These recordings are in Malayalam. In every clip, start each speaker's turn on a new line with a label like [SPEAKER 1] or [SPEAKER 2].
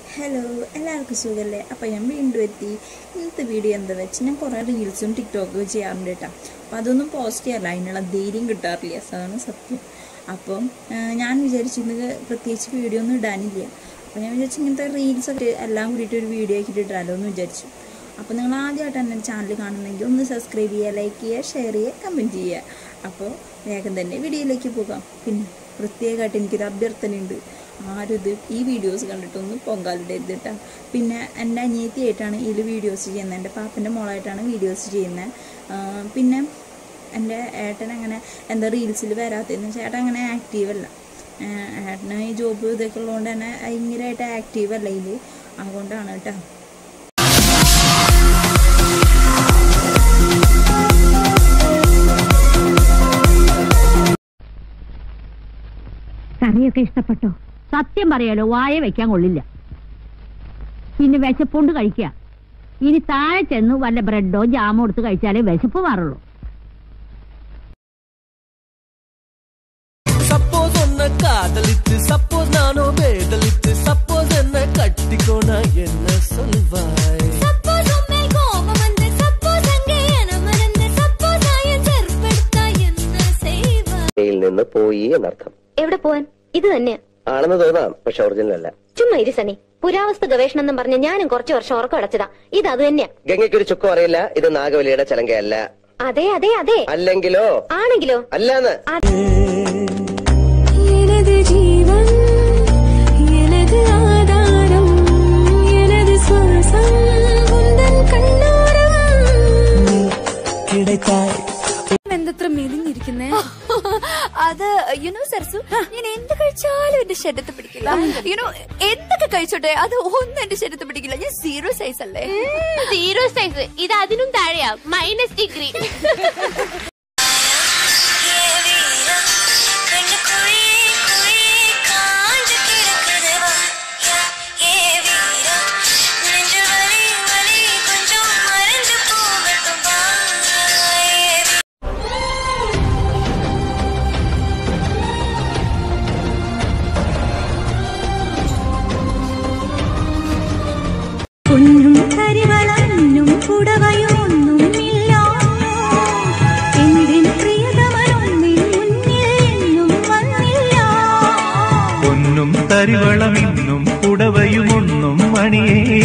[SPEAKER 1] ഹലോ എല്ലാവർക്കും സുഖമല്ലേ അപ്പോൾ ഞാൻ വീണ്ടും എത്തി ഇന്നത്തെ വീഡിയോ എന്താ വെച്ച് ഞാൻ കുറേ റീൽസും ടിക്ടോക്കും ചെയ്യാറുണ്ട് കേട്ടോ അപ്പോൾ അതൊന്നും പോസ്റ്റ് ചെയ്യാറില്ല അതിനുള്ള ധൈര്യം കിട്ടാറില്ല അതാണ് സത്യം അപ്പം ആ, ഞാൻ വിചാരിച്ചിരുന്നത് പ്രത്യേകിച്ച് വീഡിയോ ഒന്നും ഇടാനില്ല അപ്പോൾ ഞാൻ വിചാരിച്ചു ഇങ്ങനത്തെ റീൽസൊക്കെ എല്ലാം കൂടിയിട്ട് ഒരു വീഡിയോ ആക്കിയിട്ട് ഇടാമല്ലോ എന്ന് വിചാരിച്ചു അപ്പോൾ നിങ്ങൾ ആദ്യമായിട്ടാണ് എൻ്റെ ചാനൽ കാണുന്നെങ്കിൽ ഒന്ന് സബ്സ്ക്രൈബ് ചെയ്യുക ലൈക്ക് ചെയ്യുക ഷെയർ ചെയ്യുക കമൻറ്റ് ചെയ്യുക അപ്പോൾ വേഗം തന്നെ വീഡിയോയിലേക്ക് പോകാം പിന്നെ പ്രത്യേകമായിട്ട് എനിക്കൊരു അഭ്യർത്ഥനയുണ്ട് ആരും ഇത് ഈ വീഡിയോസ് കണ്ടിട്ടൊന്നും പൊങ്കാലിടരുത് കേട്ടോ പിന്നെ എൻ്റെ അനിയത്തിയായിട്ടാണ് ഇതിൽ വീഡിയോസ് ചെയ്യുന്നത് എൻ്റെ പാപ്പൻ്റെ മോളായിട്ടാണ് വീഡിയോസ് ചെയ്യുന്നത് പിന്നെ എൻ്റെ ഏട്ടൻ അങ്ങനെ എന്താ റീൽസിൽ വരാത്തതെന്ന് വെച്ചാൽ ഏട്ടൻ അങ്ങനെ ആക്റ്റീവ് അല്ല ആഹ് ഏട്ടന് ഈ ജോബ് ഇതൊക്കെ ഉള്ളതുകൊണ്ട് തന്നെ ഭയങ്കരമായിട്ട് ആക്റ്റീവ് അല്ല ഇതിൽ അതുകൊണ്ടാണ് കേട്ടോ
[SPEAKER 2] കറിയൊക്കെ ഇഷ്ടപ്പെട്ടോ സത്യം പറയാലോ വായ വെക്കാൻ കൊള്ളില്ല പിന്നെ വിശപ്പുണ്ട് കഴിക്കുക ഇനി താഴെ ചെന്ന് വല്ല ബ്രെഡോ ജാമോ എടുത്ത് കഴിച്ചാലേ വിശപ്പ് മാറുള്ളൂ
[SPEAKER 3] சப்போஸ் உன்னை காதலித்து சப்போஸ் நானும் வேதலித்து சப்போஸ் என்ன கட்டிக்கோன என்ன சொல்வாய்
[SPEAKER 4] സപ്പോസ് ഉമ്മേൽ കോപം വന്ന് സപ്പോസ് അങ്ങേ മറന്ന് സപ്പോസ് ആയം ചെറുപ്പെടുത്താ എന്ന് സേവ
[SPEAKER 5] യിൽ നിന്ന് പോയി എന്നർത്ഥം
[SPEAKER 6] എവിടെ പോവാൻ ഇത് തന്നെ
[SPEAKER 5] ആണെന്ന് തോന്നാം പക്ഷെ ഒറിജിനൽ അല്ല
[SPEAKER 6] ചുമ്മാ ഇരി സണ്ണി പുരാവസ്തു ഗവേഷണം എന്നും പറഞ്ഞ് ഞാനും കുറച്ചു വർഷം ഉറക്കം അടച്ചതാ ഇത് അത് തന്നെയാ
[SPEAKER 5] ഗംഗയ്ക്കൊരു ചുക്കും അറിയില്ല ഇത് നാഗവലിയുടെ ചലങ്കയല്ല
[SPEAKER 6] അതെ അതെ അതെ
[SPEAKER 5] അല്ലെങ്കിലോ
[SPEAKER 6] ആണെങ്കിലോ
[SPEAKER 5] അല്ലാന്ന്
[SPEAKER 4] எனது ஜீவன் எனது ஆதாரம் எனது சுவாசம் உந்தன் கண்ணோரம்
[SPEAKER 3] கிடைத்தாய்
[SPEAKER 4] എന്തത്ര മെലിഞ്ഞിരിക്കുന്നേ അത് യുനോ സർസു ഞാൻ എന്ത് കഴിച്ചാലും എന്റെ ശരീരത്തെ പിടിക്കില്ല യുനോ എന്തൊക്കെ കഴിച്ചോട്ടെ അത് ഒന്നും എന്റെ ശരീരത്തെ പിടിക്കില്ല ഞാൻ സീറോ സൈസ് അല്ലേ
[SPEAKER 7] സീറോ സൈസ് ഇത് അതിനും താഴെയാ മൈനസ് ഡിഗ്രി
[SPEAKER 4] പൊന്നും കരിവളന്നും പുടവയും ഒന്നുമില്ല എന്തിന് പ്രിയതമനൊന്നിൻ മുന്നിൽ എന്നും വന്നില്ല
[SPEAKER 8] പൊന്നും തരിവളമിന്നും പുടവയുമൊന്നും മണിയേ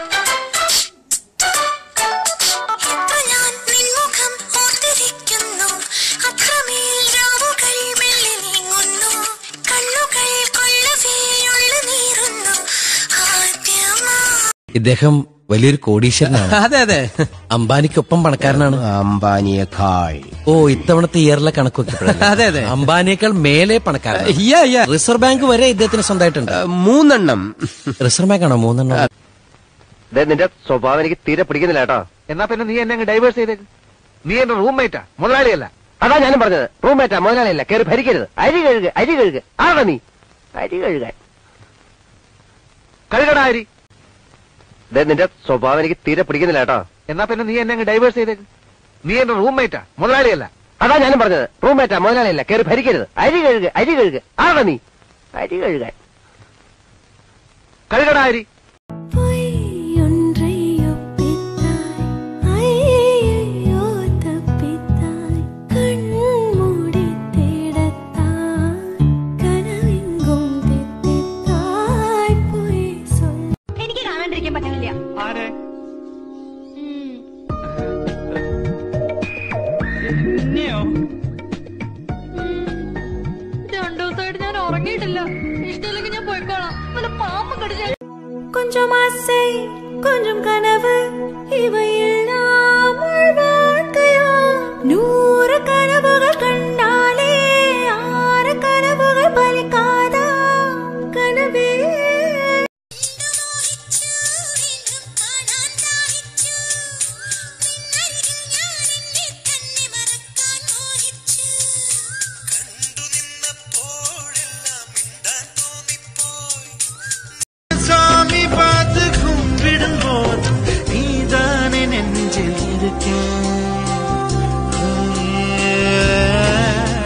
[SPEAKER 4] ഇപ്പൊ ഞാൻ നിൻമുഖം ഓർത്തിരിക്കുന്നു അത്രമേൽ രാവുകൾ മെല്ലെ നീങ്ങുന്നു കണ്ണുകൾ കൊള്ളവേയുള്ള നീറുന്നു ആദ്യമാ
[SPEAKER 9] ഇദ്ദേഹം വലിയൊരു കോടീശ്വരനാണ്
[SPEAKER 3] അതെ അതെ
[SPEAKER 9] അംബാനിക്കൊപ്പം പണക്കാരനാണ്
[SPEAKER 5] അംബാനിയേക്കാൾ
[SPEAKER 9] ഓ ഇത്തവണത്തെ ഇയറിലെ കണക്ക്
[SPEAKER 3] അതെ, അതെ.
[SPEAKER 9] അംബാനിയേക്കാൾ മേലെ പണക്കാരൻ
[SPEAKER 3] യാ യാ
[SPEAKER 9] റിസർവ് ബാങ്ക് വരെ ഇദ്ദേഹത്തിന് സ്വന്തമായിട്ടുണ്ട്
[SPEAKER 5] മൂന്നെണ്ണം
[SPEAKER 9] റിസർവ് ബാങ്ക് ആണോ മൂന്നെണ്ണം
[SPEAKER 5] ദേ, നിന്റെ സ്വഭാവം എനിക്ക് തീരെ പിടിക്കുന്നില്ല കേട്ടോ
[SPEAKER 10] എന്നാ പിന്നെ നീ എന്നെ ഡൈവേഴ്സ് ചെയ്തേക്ക് നീ എന്റെ റൂംമേറ്റാ മുതലാളിയല്ല
[SPEAKER 5] അതാ ഞാനും പറഞ്ഞത് റൂംമേറ്റാ മുതലാളിയല്ല കയറി ഭരിക്കരുത് അരി കഴുക അരി കഴുക ആണോ നീ അരി കഴുകാൻ
[SPEAKER 10] കഴുകടാ അരി
[SPEAKER 5] ദേ, നിന്റെ സ്വഭാവം എനിക്ക് തീരെ പിടിക്കുന്നില്ല കേട്ടോ
[SPEAKER 10] എന്നാ പിന്നെ നീ എന്നെ ഡൈവേഴ്സ് ചെയ്തേക്ക് നീ എന്റെ റൂംമേറ്റാ മുതലാളിയല്ല
[SPEAKER 5] അതാ ഞാനും പറഞ്ഞത് റൂംമേറ്റാ മുതലാളിയല്ല കയറി ഭരിക്കരുത് അരി കഴുക അരി കഴുക ആണോ നീ അരി കഴുകാൻ
[SPEAKER 10] കഴുകടാ അരി
[SPEAKER 4] പൊയ്യൊன்றை ഒപ്പിത്താய் അയ്യോ തപ്പിത്താய் കൺമൂടി തേടത്താய் കനവെങ്കും തെറ്റിത്താய் പോയി சொல்
[SPEAKER 6] എനിക്ക് കാണാണ്ടിരിക്കാൻ പറ്റുന്നില്ല
[SPEAKER 10] ആരെ
[SPEAKER 4] രണ്ടു ദിവസമായിട്ട് ഞാൻ ഉറങ്ങിയിട്ടില്ല ഇഷ്ടമില്ലെങ്കിൽ ഞാൻ പോയിക്കോളാം വല്ല പാമ്പ് കടിച്ച கொஞ்சம் ஆசை கொஞ்சம் கனவு இவையெல்லாம் உள் வாழ்க்கையா நூறு கனவுகள் கண்டாலே ஆறு கனவுகள் பலிக்காதா கனவே
[SPEAKER 8] சாமி பார்த்து கும்பிடும் போதும் நீதானே நெஞ்சில் இருக்க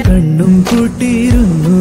[SPEAKER 8] കണ്ണും പൂട്ടിയിരുന്നു